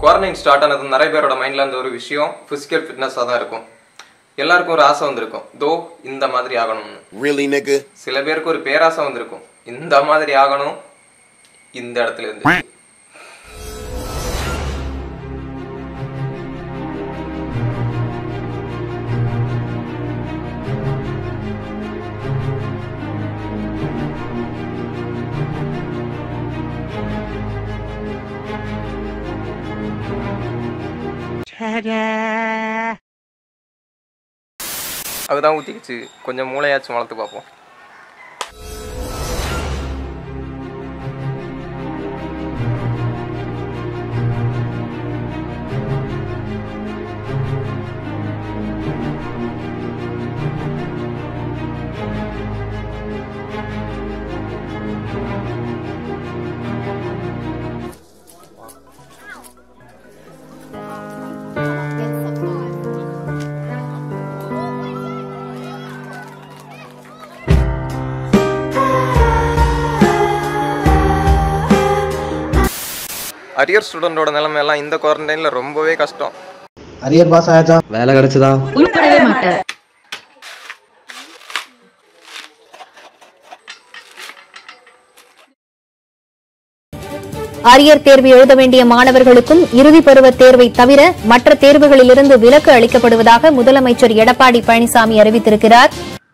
Quarantine start ஆனது நிறைய பேரோட மைண்ட்ல இருந்த ஒரு விஷயம் பிசிக்கல் ஃபிட்னஸாக தான் இருக்கும் எல்லாருக்கும் ஒரு ஆசை வந்திருக்கும் தோ இந்த மாதிரி ஆகணும்னு Really, nigga? சில பேருக்கு ஒரு பேராசை வந்திருக்கும் இந்த மாதிரி ஆகணும் இந்த இடத்துல இருந்து அதுதான் ஊத்திக்கிச்சு கொஞ்சம் மூளையாச்சும் வளர்த்து பார்ப்போம் அரியர் ஸ்டூடெண்டோட நிலைமை எல்லாம் இந்த குவாரண்டைனில் ரொம்பவே கஷ்டம் அரியர் பாஸ் ஆயாச்சா வேலை கிடைச்சதா உருப்படவே மாட்டேன் அரியர் தேர்வு எழுத வேண்டிய மாணவர்களுக்கும் இறுதி பருவ தேர்வை தவிர மற்ற தேர்வுகளிலிருந்து விலக்கு அளிக்கப்படுவதாக முதலமைச்சர் எடப்பாடி பழனிசாமி அறிவித்திருக்கிறார்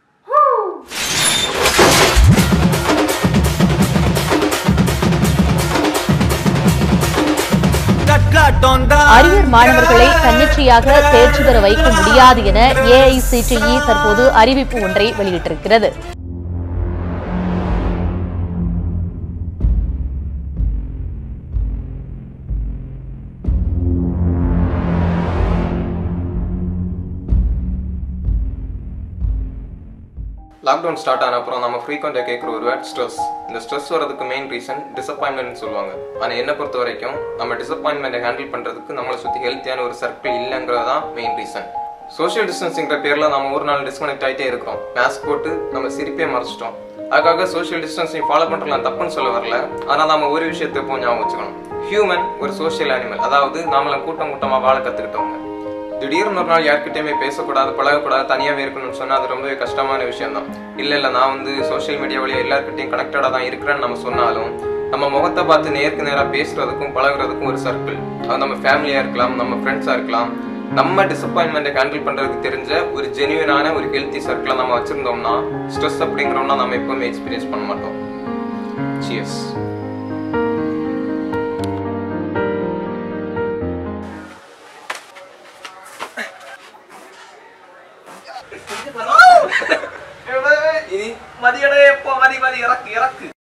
அரியர் மாணவர்களை தன்னிச்சையாக தேர்ச்சி பெற வைக்க முடியாது என ஏஐசிடிஇ தற்போது அறிவிப்பு ஒன்றை வெளியிட்டிருக்கிறது லாக்டவுன் ஸ்டார்ட் ஆன அப்புறம் நம்ம ஃப்ரீக்வெண்ட்டாக கேட்குற ஒரு வேர்ட் ஸ்ட்ரெஸ் இந்த ஸ்ட்ரெஸ் வரதுக்கு மெயின் ரீசன் டிசப்பாயின்மெண்ட் சொல்லுவாங்க ஆனால் என்னை பொறுத்த வரைக்கும் நம்ம டிசப்பாயின்மெண்ட்டை ஹேண்டில் பண்ணுறதுக்கு நம்மளை சுற்றி ஹெல்த்தியான ஒரு சர்க்கிள் இல்லைங்கிறது தான் மெயின் ரீசன் சோஷியல் டிஸ்டன்சிங்கிற பேரில் நம்ம ஒரு நாள் டிஸ்கனெக்ட் ஆகிட்டே இருக்கிறோம் மாஸ்க் போட்டு நம்ம சிரிப்பே மறைச்சிட்டோம் அதுக்காக சோஷியல் டிஸ்டன்சிங் ஃபாலோ பண்ணுறதுலாம் தப்புன்னு சொல்ல வரல ஆனால் நம்ம ஒரு விஷயத்தை எப்போ ஞாபகம் வச்சுக்கணும் ஹியூமன் ஒரு சோஷியல் அனிமல் அதாவது நாமளும் கூட்டம் கூட்டமாக வாழ கற்றுக்கிட்டவங்க திடீர்னு ஒரு நாள் யார்கிட்டயுமே பேசக்கூடாது பழகக்கூடாது தனியாவே இருக்கணும்னு சொன்னா அது ரொம்பவே கஷ்டமான விஷயம் தான் இல்ல இல்ல நான் வந்து சோஷியல் மீடியா வழியா எல்லாருக்கிட்டையும் கனெக்டடா தான் இருக்கிறேன்னு நம்ம சொன்னாலும் நம்ம முகத்தை பார்த்து நேருக்கு நேரா பேசுறதுக்கும் பழகுறதுக்கும் ஒரு சர்க்கிள் அது நம்ம ஃபேமிலியா இருக்கலாம் நம்ம ஃப்ரெண்ட்ஸா இருக்கலாம் நம்ம டிசப்பாயின்மெண்ட்டை ஹேண்டில் பண்றதுக்கு தெரிஞ்ச ஒரு ஜெனுவினான ஒரு ஹெல்த்தி சர்க்கிளை நம்ம வச்சிருந்தோம்னா ஸ்ட்ரெஸ் அப்படிங்கிறோம்னா நம்ம எப்பவுமே எக்ஸ்பீரியன்ஸ் பண்ண மாட்டோம் சியர்ஸ் இனி மதியடே எப்போ மதி மதி இறக்கு இறக்கு